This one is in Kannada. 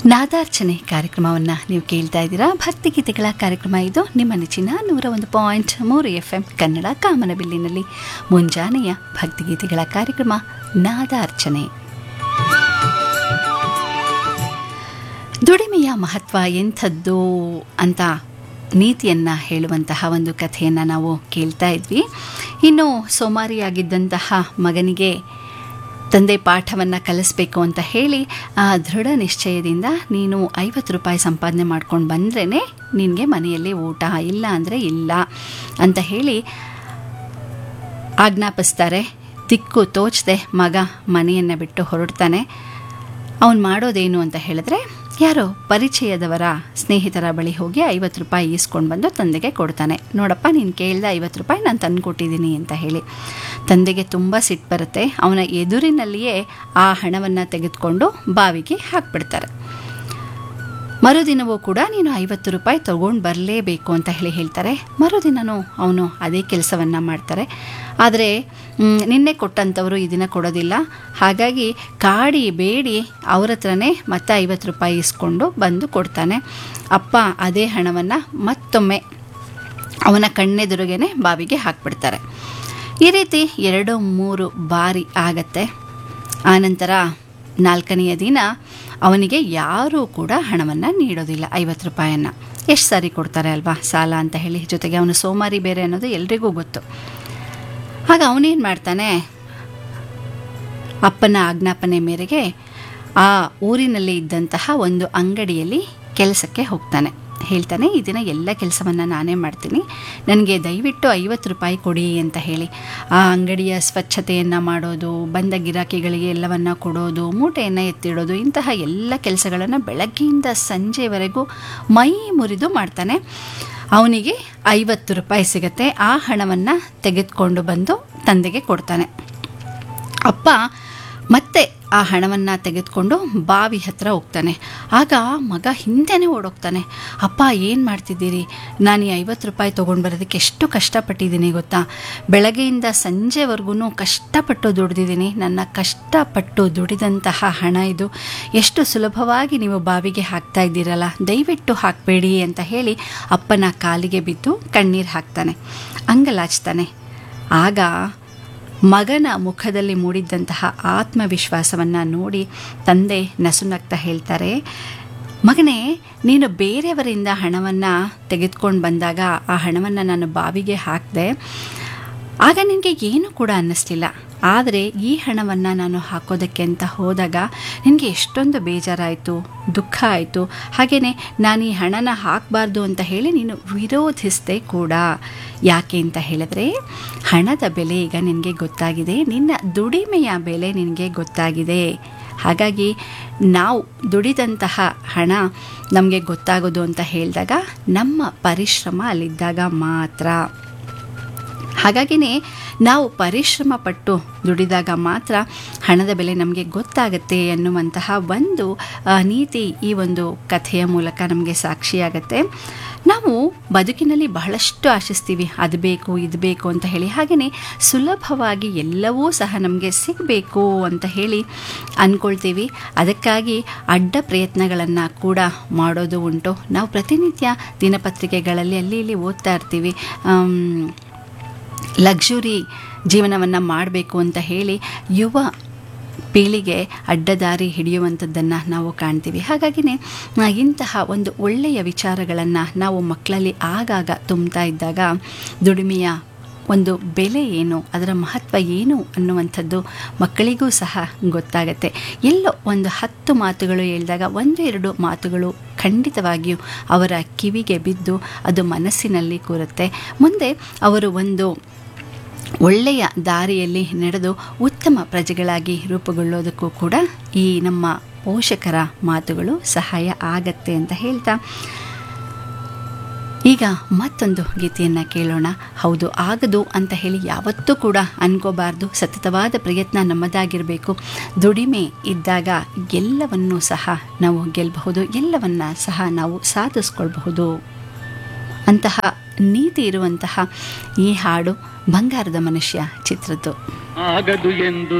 ನಾದಾರ್ಚನೆ ಕಾರ್ಯಕ್ರಮವನ್ನು ನೀವು ಕೇಳ್ತಾ ಇದ್ದೀರಾ ಭಕ್ತಿಗೀತೆಗಳ ಕಾರ್ಯಕ್ರಮ ಇದು ನಿಮ್ಮ ನೆಚ್ಚಿನ ನೂರ ಒಂದು ಪಾಯಿಂಟ್ ಮೂರು ಎಫ್ ಎಂ ಕನ್ನಡ ಕಾಮನಬಿಲ್ಲಿನಲ್ಲಿ ಮುಂಜಾನೆಯ ಭಕ್ತಿಗೀತೆಗಳ ಕಾರ್ಯಕ್ರಮ ನಾದಾರ್ಚನೆ ದುಡಿಮೆಯ ಮಹತ್ವ ಎಂಥದ್ದು ಅಂತ ನೀತಿಯನ್ನು ಹೇಳುವಂತಹ ಒಂದು ಕಥೆಯನ್ನು ನಾವು ಕೇಳ್ತಾ ಇದ್ವಿ ಇನ್ನು ಸೋಮಾರಿಯಾಗಿದ್ದಂತಹ ಮಗನಿಗೆ ತಂದೆ ಪಾಠವನ್ನು ಕಲಿಸ್ಬೇಕು ಅಂತ ಹೇಳಿ ಆ ದೃಢ ನಿಶ್ಚಯದಿಂದ ನೀನು ಐವತ್ತು ರೂಪಾಯಿ ಸಂಪಾದನೆ ಮಾಡ್ಕೊಂಡು ಬಂದ್ರೇ ನಿನಗೆ ಮನೆಯಲ್ಲಿ ಊಟ ಇಲ್ಲ ಅಂದರೆ ಇಲ್ಲ ಅಂತ ಹೇಳಿ ಆಜ್ಞಾಪಿಸ್ತಾರೆ ದಿಕ್ಕು ತೋಚದೆ ಮಗ ಮನೆಯನ್ನು ಬಿಟ್ಟು ಹೊರಡ್ತಾನೆ ಅವನು ಮಾಡೋದೇನು ಅಂತ ಹೇಳಿದ್ರೆ ಯಾರೋ ಪರಿಚಯದವರ ಸ್ನೇಹಿತರ ಬಳಿ ಹೋಗಿ ಐವತ್ತು ರೂಪಾಯಿ ಈಸ್ಕೊಂಡು ಬಂದು ತಂದೆಗೆ ಕೊಡ್ತಾನೆ ನೋಡಪ್ಪ ನೀನು ಕೇಳಿದ ಐವತ್ತು ರೂಪಾಯಿ ನಾನು ತಂದು ಕೊಟ್ಟಿದ್ದೀನಿ ಅಂತ ಹೇಳಿ ತಂದೆಗೆ ತುಂಬ ಸಿಟ್ಟು ಬರುತ್ತೆ ಅವನ ಎದುರಿನಲ್ಲಿಯೇ ಆ ಹಣವನ್ನು ತೆಗೆದುಕೊಂಡು ಬಾವಿಗೆ ಹಾಕ್ಬಿಡ್ತಾರೆ ಮರುದಿನವೂ ಕೂಡ ನೀನು ಐವತ್ತು ರೂಪಾಯಿ ತೊಗೊಂಡು ಬರಲೇಬೇಕು ಅಂತ ಹೇಳಿ ಹೇಳ್ತಾರೆ ಮರುದಿನವೂ ಅವನು ಅದೇ ಕೆಲಸವನ್ನು ಮಾಡ್ತಾರೆ ಆದರೆ ಮ್, ನಿನ್ನೆ ಕೊಟ್ಟಂಥವರು ಈ ದಿನ ಕೊಡೋದಿಲ್ಲ ಹಾಗಾಗಿ ಕಾಡಿ ಬೇಡಿ ಅವ್ರ ಹತ್ರನೇ ಮತ್ತೆ ಐವತ್ತು ರೂಪಾಯಿ ಇಸ್ಕೊಂಡು ಬಂದು ಕೊಡ್ತಾನೆ ಅಪ್ಪ ಅದೇ ಹಣವನ್ನು ಮತ್ತೊಮ್ಮೆ ಅವನ ಕಣ್ಣೆದುರುಗೇನೆ ಬಾವಿಗೆ ಹಾಕ್ಬಿಡ್ತಾರೆ ಈ ರೀತಿ ಎರಡು ಮೂರು ಬಾರಿ ಆಗತ್ತೆ ಆನಂತರ ನಾಲ್ಕನೆಯ ದಿನ ಅವನಿಗೆ ಯಾರೂ ಕೂಡ ಹಣವನ್ನು ನೀಡೋದಿಲ್ಲ ಐವತ್ತು ರೂಪಾಯನ್ನು ಎಷ್ಟು ಸಾರಿ ಕೊಡ್ತಾರೆ ಅಲ್ವಾ ಸಾಲ ಅಂತ ಹೇಳಿ ಜೊತೆಗೆ ಅವನು ಸೋಮಾರಿ ಬೇರೆ ಅನ್ನೋದು ಎಲ್ರಿಗೂ ಗೊತ್ತು ಆಗ ಅವನೇನು ಮಾಡ್ತಾನೆ ಅಪ್ಪನ ಆಜ್ಞಾಪನೆ ಮೇರೆಗೆ ಆ ಊರಿನಲ್ಲಿ ಇದ್ದಂತಹ ಒಂದು ಅಂಗಡಿಯಲ್ಲಿ ಕೆಲಸಕ್ಕೆ ಹೋಗ್ತಾನೆ ಹೇಳ್ತಾನೆ ಈ ದಿನ ಎಲ್ಲ ಕೆಲಸವನ್ನು ನಾನೇ ಮಾಡ್ತೀನಿ ನನಗೆ ದಯವಿಟ್ಟು ಐವತ್ತು ರೂಪಾಯಿ ಕೊಡಿ ಅಂತ ಹೇಳಿ ಆ ಅಂಗಡಿಯ ಸ್ವಚ್ಛತೆಯನ್ನು ಮಾಡೋದು ಬಂದ ಗಿರಾಕಿಗಳಿಗೆ ಎಲ್ಲವನ್ನು ಕೊಡೋದು ಮೂಟೆಯನ್ನು ಎತ್ತಿಡೋದು ಇಂತಹ ಎಲ್ಲ ಕೆಲಸಗಳನ್ನು ಬೆಳಗ್ಗೆಯಿಂದ ಸಂಜೆವರೆಗೂ ಮೈ ಮುರಿದು ಮಾಡ್ತಾನೆ ಅವನಿಗೆ ಐವತ್ತು ರೂಪಾಯಿ ಸಿಗುತ್ತೆ ಆ ಹಣವನ್ನು ತೆಗೆದುಕೊಂಡು ಬಂದು ತಂದೆಗೆ ಕೊಡ್ತಾನೆ ಅಪ್ಪ ಮತ್ತೆ ಆ ಹಣವನ್ನು ತೆಗೆದುಕೊಂಡು ಬಾವಿ ಹತ್ರ ಹೋಗ್ತಾನೆ ಆಗ ಮಗ ಹಿಂದೆನೇ ಓಡೋಗ್ತಾನೆ ಅಪ್ಪ ಏನು ಮಾಡ್ತಿದ್ದೀರಿ ನಾನು ಈ ಐವತ್ತು ರೂಪಾಯಿ ತೊಗೊಂಡು ಬರೋದಕ್ಕೆ ಎಷ್ಟು ಕಷ್ಟಪಟ್ಟಿದ್ದೀನಿ ಗೊತ್ತಾ ಬೆಳಗ್ಗೆಯಿಂದ ಸಂಜೆವರೆಗೂ ಕಷ್ಟಪಟ್ಟು ದುಡಿದಿದ್ದೀನಿ ನನ್ನ ಕಷ್ಟಪಟ್ಟು ದುಡಿದಂತಹ ಹಣ ಇದು ಎಷ್ಟು ಸುಲಭವಾಗಿ ನೀವು ಬಾವಿಗೆ ಹಾಕ್ತಾ ಇದ್ದೀರಲ್ಲ ದಯವಿಟ್ಟು ಹಾಕಬೇಡಿ ಅಂತ ಹೇಳಿ ಅಪ್ಪನ ಕಾಲಿಗೆ ಬಿದ್ದು ಕಣ್ಣೀರು ಹಾಕ್ತಾನೆ ಅಂಗಲಾಚ್ತಾನೆ ಆಗ ಮಗನ ಮುಖದಲ್ಲಿ ಮೂಡಿದ್ದಂತಹ ಆತ್ಮವಿಶ್ವಾಸವನ್ನು ನೋಡಿ ತಂದೆ ನಸುನಗ್ತಾ ಹೇಳ್ತಾರೆ ಮಗನೇ ನೀನು ಬೇರೆಯವರಿಂದ ಹಣವನ್ನು ತೆಗೆದುಕೊಂಡು ಬಂದಾಗ ಆ ಹಣವನ್ನು ನಾನು ಬಾವಿಗೆ ಹಾಕಿದೆ ಆಗ ನಿನಗೆ ಏನೂ ಕೂಡ ಅನ್ನಿಸ್ಲಿಲ್ಲ ಆದರೆ ಈ ಹಣವನ್ನು ನಾನು ಹಾಕೋದಕ್ಕೆ ಅಂತ ಹೋದಾಗ ನಿನಗೆ ಎಷ್ಟೊಂದು ಬೇಜಾರಾಯಿತು ದುಃಖ ಆಯಿತು ಹಾಗೆಯೇ ನಾನು ಈ ಹಣನ ಹಾಕಬಾರ್ದು ಅಂತ ಹೇಳಿ ನೀನು ವಿರೋಧಿಸಿದೆ ಕೂಡ ಯಾಕೆ ಅಂತ ಹೇಳಿದ್ರೆ ಹಣದ ಬೆಲೆ ಈಗ ನಿನಗೆ ಗೊತ್ತಾಗಿದೆ ನಿನ್ನ ದುಡಿಮೆಯ ಬೆಲೆ ನಿನಗೆ ಗೊತ್ತಾಗಿದೆ ಹಾಗಾಗಿ ನಾವು ದುಡಿದಂತಹ ಹಣ ನಮಗೆ ಗೊತ್ತಾಗೋದು ಅಂತ ಹೇಳಿದಾಗ ನಮ್ಮ ಪರಿಶ್ರಮ ಅಲ್ಲಿದ್ದಾಗ ಮಾತ್ರ ಹಾಗಾಗಿನೇ ನಾವು ಪರಿಶ್ರಮ ಪಟ್ಟು ದುಡಿದಾಗ ಮಾತ್ರ ಹಣದ ಬೆಲೆ ನಮಗೆ ಗೊತ್ತಾಗತ್ತೆ ಅನ್ನುವಂತಹ ಒಂದು ಆ, ನೀತಿ ಈ ಒಂದು ಕಥೆಯ ಮೂಲಕ ನಮಗೆ ಸಾಕ್ಷಿಯಾಗತ್ತೆ ನಾವು ಬದುಕಿನಲ್ಲಿ ಬಹಳಷ್ಟು ಆಶಿಸ್ತೀವಿ ಅದು ಬೇಕು ಇದು ಬೇಕು ಅಂತ ಹೇಳಿ ಹಾಗೆಯೇ ಸುಲಭವಾಗಿ ಎಲ್ಲವೂ ಸಹ ನಮಗೆ ಸಿಗಬೇಕು ಅಂತ ಹೇಳಿ ಅಂದ್ಕೊಳ್ತೀವಿ ಅದಕ್ಕಾಗಿ ಅಡ್ಡ ಪ್ರಯತ್ನಗಳನ್ನು ಕೂಡ ಮಾಡೋದು ಉಂಟು ನಾವು ಪ್ರತಿನಿತ್ಯ ದಿನಪತ್ರಿಕೆಗಳಲ್ಲಿ ಅಲ್ಲಿ ಇಲ್ಲಿ ಓದ್ತಾ ಇರ್ತೀವಿ ಆಮ್, ಲಕ್ಸುರಿ ಜೀವನವನ್ನು ಮಾಡಬೇಕು ಅಂತ ಹೇಳಿ ಯುವ ಪೀಳಿಗೆ ಅಡ್ಡದಾರಿ ಹಿಡಿಯುವಂಥದ್ದನ್ನು ನಾವು ಕಾಣ್ತೀವಿ ಹಾಗಾಗಿನೇ ಆ, ಇಂತಹ ಒಂದು ಒಳ್ಳೆಯ ವಿಚಾರಗಳನ್ನು ನಾವು ಮಕ್ಕಳಲ್ಲಿ ಆಗಾಗ ತುಂಬ್ತಾ ಇದ್ದಾಗ ದುಡಿಮೆಯ ಒಂದು ಬೆಲೆ ಏನು ಅದರ ಮಹತ್ವ ಏನು ಅನ್ನುವಂಥದ್ದು ಮಕ್ಕಳಿಗೂ ಸಹ ಗೊತ್ತಾಗತ್ತೆ ಎಲ್ಲೋ ಒಂದು ಹತ್ತು ಮಾತುಗಳು ಹೇಳಿದಾಗ ಒಂದು ಎರಡು ಮಾತುಗಳು ಖಂಡಿತವಾಗಿಯೂ ಅವರ ಕಿವಿಗೆ ಬಿದ್ದು ಅದು ಮನಸ್ಸಿನಲ್ಲಿ ಕೂರುತ್ತೆ ಮುಂದೆ ಅವರು ಒಂದು ಒಳ್ಳೆಯ ದಾರಿಯಲ್ಲಿ ನಡೆದು ಉತ್ತಮ ಪ್ರಜೆಗಳಾಗಿ ರೂಪುಗೊಳ್ಳೋದಕ್ಕೂ ಕೂಡ ಈ ನಮ್ಮ ಪೋಷಕರ ಮಾತುಗಳು ಸಹಾಯ ಆಗತ್ತೆ ಅಂತ ಹೇಳ್ತಾ ಈಗ ಮತ್ತೊಂದು ಗೀತೆಯನ್ನು ಕೇಳೋಣ ಹೌದು ಆಗದು ಅಂತ ಹೇಳಿ ಯಾವತ್ತೂ ಕೂಡ ಅನ್ಕೋಬಾರ್ದು ಸತತವಾದ ಪ್ರಯತ್ನ ನಮ್ಮದಾಗಿರಬೇಕು ದುಡಿಮೆ ಇದ್ದಾಗ ಎಲ್ಲವನ್ನೂ ಸಹ ನಾವು ಗೆಲ್ಲಬಹುದು ಎಲ್ಲವನ್ನ ಸಹ ನಾವು ಸಾಧಿಸ್ಕೊಳ್ಬಹುದು ಅಂತಹ ನೀತಿ ಇರುವಂತಹ ಈ ಹಾಡು ಬಂಗಾರದ ಮನುಷ್ಯ ಚಿತ್ರದ್ದು ಆಗದು ಎಂದು